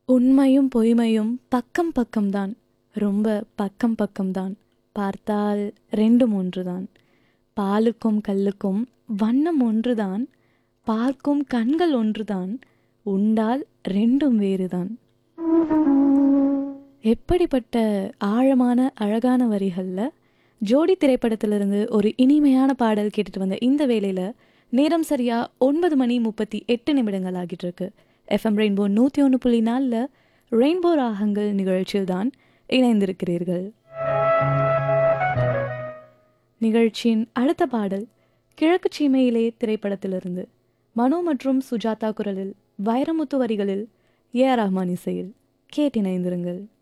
உண்மையும் பொய்மையும் பக்கம் பக்கம்தான் ரொம்ப பக்கம் பக்கம்தான் பார்த்தால் ரெண்டும் ஒன்றுதான் பாலுக்கும் கல்லுக்கும் வண்ணம் ஒன்றுதான் பார்க்கும் கண்கள் ஒன்றுதான் உண்டால் ரெண்டும் வேறுதான் எப்படிப்பட்ட ஆழமான அழகான வரிகளில் ஜோடி திரைப்படத்திலிருந்து ஒரு இனிமையான பாடல் கேட்டுட்டு வந்த இந்த வேளையில் நேரம் சரியா ஒன்பது மணி முப்பத்தி எட்டு நிமிடங்கள் ஆகிட்டு இருக்கு எஃப்எம் ரெயின்போ நூற்றி ஒன்று புள்ளி நாலில் ரெயின்போ ராகங்கள் நிகழ்ச்சியில் தான் இணைந்திருக்கிறீர்கள் நிகழ்ச்சியின் அடுத்த பாடல் கிழக்கு சீமையிலே திரைப்படத்திலிருந்து மனோ மற்றும் சுஜாதா குரலில் வைரமுத்து வரிகளில் ஏ ஆர் ரஹ்மான் இசையில் கேட்டிணைந்திருங்கள்